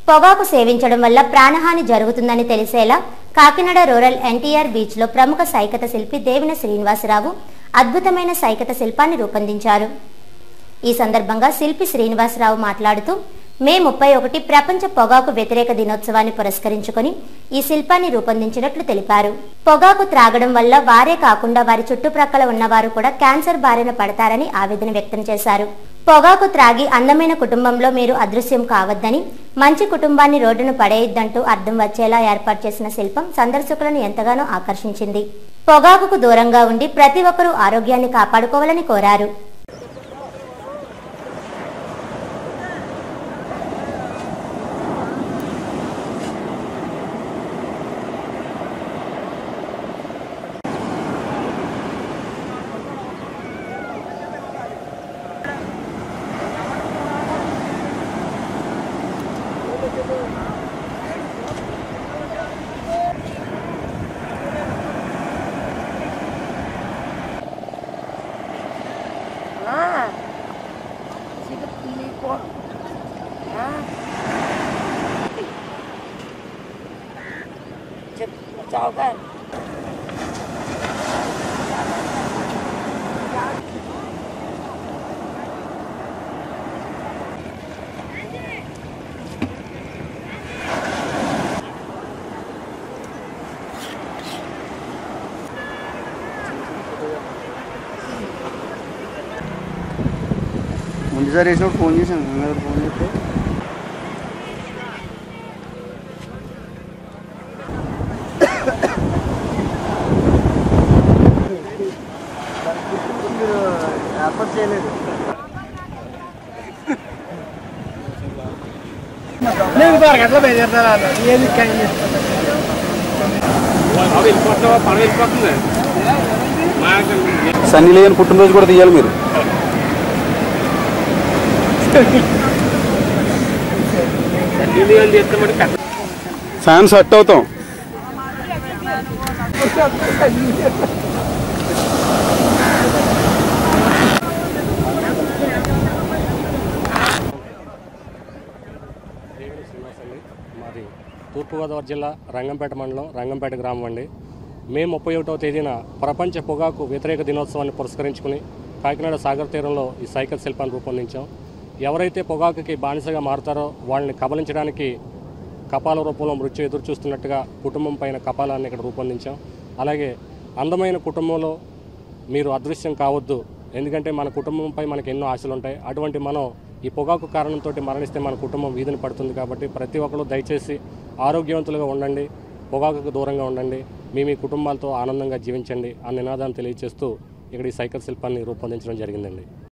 పొగాకు సేవించడం వల్ల ప్రాణహాని జరుగుతుందని తెలిసేలా కాకినాడ రూరల్ ఎన్టీఆర్ బీచ్ లో ప్రముఖ సైకత శిల్పి దేవిన శ్రీనివాసరావు అద్భుతమైన సైకత శిల్పాన్ని రూపొందించారు ఈ సందర్భంగా శిల్పి శ్రీనివాసరావు మాట్లాడుతూ మే ముప్పై ఒకటి ప్రపంచ పొగాకు వ్యతిరేక దినోత్సవాన్ని పురస్కరించుకొని ఈ శిల్పాన్ని రూపొందించినట్లు తెలిపారు పొగాకు త్రాగడం వల్ల వారే కాకుండా వారి చుట్టుప్రక్కల ఉన్నవారు కూడా క్యాన్సర్ బారిన పడతారని ఆవేదన వ్యక్తం చేశారు పొగాకు త్రాగి అందమైన కుటుంబంలో మీరు అదృశ్యం కావద్దని మంచి కుటుంబాన్ని రోడ్డును పడేయొద్దంటూ అర్థం వచ్చేలా ఏర్పాటు చేసిన శిల్పం సందర్శకులను ఎంతగానో ఆకర్షించింది పొగాకుకు దూరంగా ఉండి ప్రతి ఒక్కరూ ఆరోగ్యాన్ని కాపాడుకోవాలని కోరారు Ah. Sige, pili po. Ah. Chip, ciao kan. ముందుసారి వేసినప్పుడు ఫోన్ చేశాను గంగాధర్ ఫోన్ చేస్తే మీరు ఏర్పాటు చేయలేదు నేను ఒక గంటలో బయలుదేరుతాను ఏది కానీ అవి వెళ్ళిపోతావా పని వెళ్ళిపోతుంది సన్నీ లేని పుట్టినరోజు కూడా తీయాలి మీరు నీళ్ళు అని చేస్తే మరి పెద్ద ఫ్యాన్ సెట్ అవుతాం దేవుడి శ్రీనివాస్ అండి మాది తూర్పుగోదావరి జిల్లా రంగంపేట మండలం రంగంపేట గ్రామం అండి మే ముప్పై ఒకటవ తేదీన ప్రపంచ పొగాకు వ్యతిరేక దినోత్సవాన్ని పురస్కరించుకుని కాకినాడ సాగర్ తీరంలో ఈ సైకిల్ శిల్పాన్ని రూపొందించాం ఎవరైతే పొగాకుకి బానిసగా మారతారో వాళ్ళని కబలించడానికి కపాల రూపంలో మృత్యు ఎదురు చూస్తున్నట్టుగా కుటుంబం పైన కపాలాన్ని ఇక్కడ రూపొందించాం అలాగే అందమైన కుటుంబంలో మీరు అదృశ్యం కావద్దు ఎందుకంటే మన కుటుంబంపై మనకి ఎన్నో ఆశలు ఉంటాయి అటువంటి మనం ఈ పొగాకు కారణంతో మరణిస్తే మన కుటుంబం వీధిని పడుతుంది కాబట్టి ప్రతి ఒక్కరు దయచేసి ఆరోగ్యవంతులుగా ఉండండి పొగాకుకు దూరంగా ఉండండి మీ మీ కుటుంబాలతో ఆనందంగా జీవించండి ఆ నినాదాన్ని తెలియజేస్తూ ఇక్కడ ఈ సైకిల్ శిల్పాన్ని రూపొందించడం జరిగిందండి